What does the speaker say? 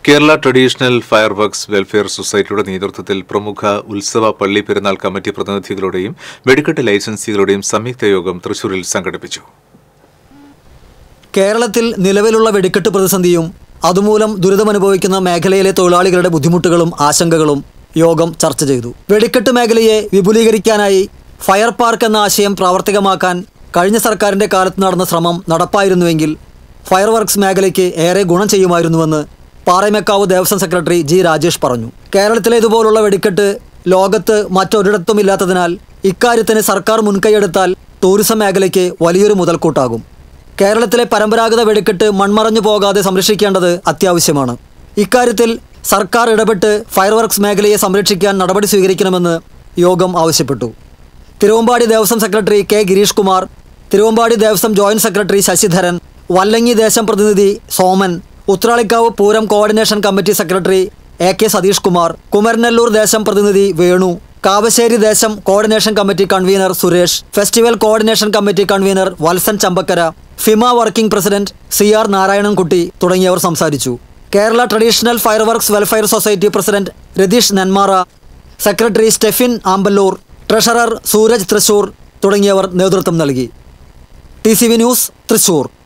Kerala traditional fireworks welfare സൊസൈറ്റിയുടെ നേതൃത്വത്തിൽ പ്രമുഖ ഉത്സവ പള്ളി പെരുന്നാൾ കമ്മിറ്റി പ്രതിനിധികളുടെയും വെടിക്കെട്ട് ലൈസൻസികളുടെയും സംയുക്ത യോഗം തൃശൂരിൽ സംഘടിപ്പിച്ചു കേരളത്തിൽ നിലവിലുള്ള വെടിക്കെട്ട് പ്രതിസന്ധിയും അതുമൂലം ദുരിതമനുഭവിക്കുന്ന മേഖലയിലെ തൊഴിലാളികളുടെ ബുദ്ധിമുട്ടുകളും ആശങ്കകളും യോഗം ചർച്ച ചെയ്തു വെടിക്കെട്ട് മേഖലയെ വിപുലീകരിക്കാനായി ഫയർ പാർക്ക് എന്ന ആശയം പ്രാവർത്തികമാക്കാൻ കഴിഞ്ഞ സർക്കാരിന്റെ കാലത്ത് നടന്ന ശ്രമം നടപ്പായിരുന്നുവെങ്കിൽ ഫയർ വർക്ക്സ് മേഖലയ്ക്ക് ഏറെ ഗുണം ചെയ്യുമായിരുന്നുവെന്ന് പാറമേക്കാവ് ദേവസ്വം സെക്രട്ടറി ജി രാജേഷ് പറഞ്ഞു കേരളത്തിലെ ഇതുപോലുള്ള വെടിക്കെട്ട് ലോകത്ത് മറ്റൊരിടത്തും ഇല്ലാത്തതിനാൽ ഇക്കാര്യത്തിന് സർക്കാർ മുൻകൈയെടുത്താൽ ടൂറിസം മേഖലയ്ക്ക് വലിയൊരു മുതൽക്കൂട്ടാകും കേരളത്തിലെ പരമ്പരാഗത വെടിക്കെട്ട് മൺമറഞ്ഞു പോകാതെ സംരക്ഷിക്കേണ്ടത് അത്യാവശ്യമാണ് ഇക്കാര്യത്തിൽ സർക്കാർ ഇടപെട്ട് ഫയർ വർക്ക്സ് മേഖലയെ സംരക്ഷിക്കാൻ നടപടി സ്വീകരിക്കണമെന്ന് യോഗം ആവശ്യപ്പെട്ടു Thiruvambadi Devaswom secretary K Girish Kumar Thiruvambadi Devaswom joint secretary Sasidharan Vallangi ദേശം പ്രതിനിധി Soman Uthralikavu Pooram coordination committee secretary A K Satheesh Kumar Kumaranellur ദേശം പ്രതിനിധി വേണു കാവശ്ശേരി ദേശം coordination committee convener Suresh festival coordination committee convener Valsan Chambakkara ഫിമ working president C R Narayanankutty തുടങ്ങിയവർ സംസാരിച്ചു Kerala traditional fireworks welfare society president Ratheesh Nenmara secretary Stefin Amballoor treasurer Sooraj Thrissur തുടങ്ങിയവർ നേതൃത്വം നൽകി T C V news Thrissur